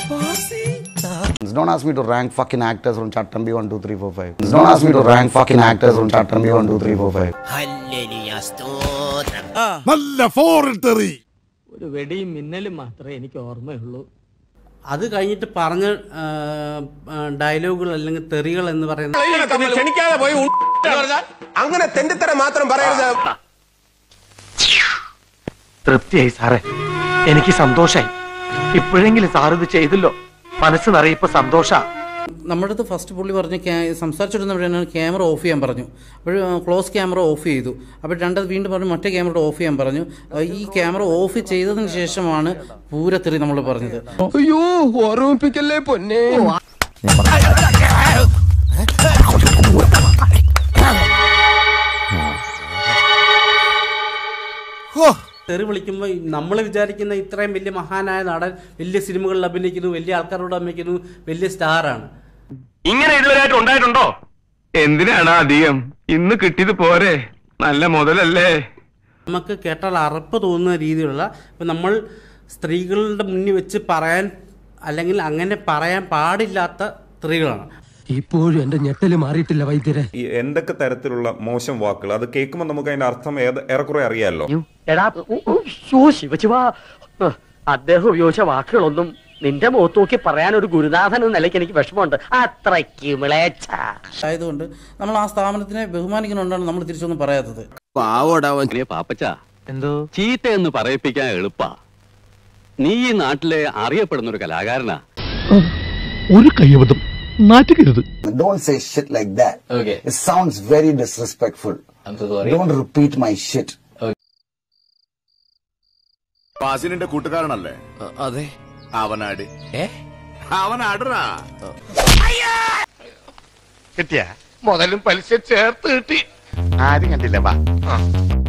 Don't ask me to rank fucking actors from Chattambi 1, 2, 3, 4, 5. Don't ask me to rank fucking actors from Chattambi 1, 2, 3, 4, 5. നല്ല foreign തെറി ഒരു വെടിയും മിന്നലും മാത്രമേ എനിക്ക് ഓർമ്മയുള്ളൂ അത് കഴിഞ്ഞിട്ട് പറഞ്ഞ ആ, ആ, ഡയലോഗുകൾ അല്ലെങ്കിൽ തെറികൾ എന്ന് പറയുന്ന ക്ഷണിക്കാതെ പോയി അങ്ങനെ തെണ്ടിത്തരം മാത്രം പറയരുത് തൃപ്തിയായി സാറേ എനിക്ക് സന്തോഷായി ഇപ്പോഴെങ്കിലും സാർ ഇത് ചെയ്തല്ലോ മനസ്സ് നിറയിപ്പോ സന്തോഷ നമ്മുടെ അടുത്ത് ഫസ്റ്റ് പുള്ളി പറഞ്ഞ് ക്യാ- സംസാരിച്ചിരുന്നപ്പോഴാണ് ക്യാമറ ഓഫ് ചെയ്യാൻ പറഞ്ഞു അപ്പോൾ ക്ലോസ് ക്യാമറ ഓഫ് ചെയ്തു അപ്പോൾ രണ്ടത് വീണ്ടും പറഞ്ഞു മറ്റേ ക്യാമറ ഓഫ് ചെയ്യാൻ പറഞ്ഞു ആ, ഈ ക്യാമറ ഓഫ് ചെയ്തതിന് ശേഷമാണ് പൂരത്തെറി നമ്മൾ പറഞ്ഞത് അയ്യോ ഓർമ്മിപ്പിക്കല്ലേ പൊന്നെ തെറി വിളിക്കുമ്പോൾ നമ്മൾ വിചാരിക്കുന്ന ഇത്രയും വലിയ മഹാനായ നടൻ വലിയ സിനിമകളിൽ അഭിനയിക്കുന്നു വലിയ ആൾക്കാരോട് അഭിനയിക്കുന്നു വലിയ സ്റ്റാറാണ് ഇങ്ങനെ ഇതുവരെയായിട്ട് ഉണ്ടായിട്ടുണ്ടോ എന്തിനാണ് അധികം ഇന്ന് കിട്ടിയത് പോരെ നല്ല മുതലല്ലേ നമുക്ക് കേട്ടാൽ അറപ്പ് തോന്നുന്ന രീതിയിലുള്ള ഇപ്പം നമ്മൾ സ്ത്രീകളുടെ മുന്നിൽ വെച്ച് പറയാൻ അല്ലെങ്കിൽ അങ്ങനെ പറയാൻ പാടില്ലാത്ത സ്ത്രീകളാണ് ഇപ്പോഴും എന്റെ ഞെട്ടല് മാറിയിട്ടില്ല വൈദ്യരെ ഈ എന്തൊക്കെ തരത്തിലുള്ള മോശം വാക്കുകൾ അത് കേൾക്കുമ്പോൾ നമുക്ക് അതിന്റെ അർത്ഥം ഏത് ഏറെക്കുറെ അറിയാമല്ലോ എടാ ശിവശിവ അദ്ദേഹം ഉപയോഗിച്ച വാക്കുകളൊന്നും നിന്റെ മുഖത്ത് നോക്കി പറയാൻ ഒരു ഗുരുനാഥൻ എന്ന നിലയ്ക്ക് എനിക്ക് വിഷമമുണ്ട് അത്രയ്ക്ക് മിളേച്ച ആയതുകൊണ്ട് നമ്മൾ ആ സ്ഥാപനത്തിനെ ബഹുമാനിക്കുന്നുണ്ടാണ് നമ്മൾ തിരിച്ചൊന്നും പറയാത്തത് പാപ്പച്ച എന്തോ ചീത്ത എന്ന് പറയിപ്പിക്കാൻ എളുപ്പാ നീ ഈ നാട്ടിലെ അറിയപ്പെടുന്ന ഒരു കലാകാരനാ ഒരു കയ്യബദ്ധം നാറ്റുകരുത് Don't say shit like that. Okay. It sounds very disrespectful. I'm so sorry. Don't repeat my shit. ഫാസിലിന്റെ കൂട്ടുകാരനല്ലേ അതെ അവനാട് ഏ അവനാടറാ കിട്ടിയ മുതലും പലിശ ചേർത്ത് കിട്ടി ആരും കണ്ടില്ല വാ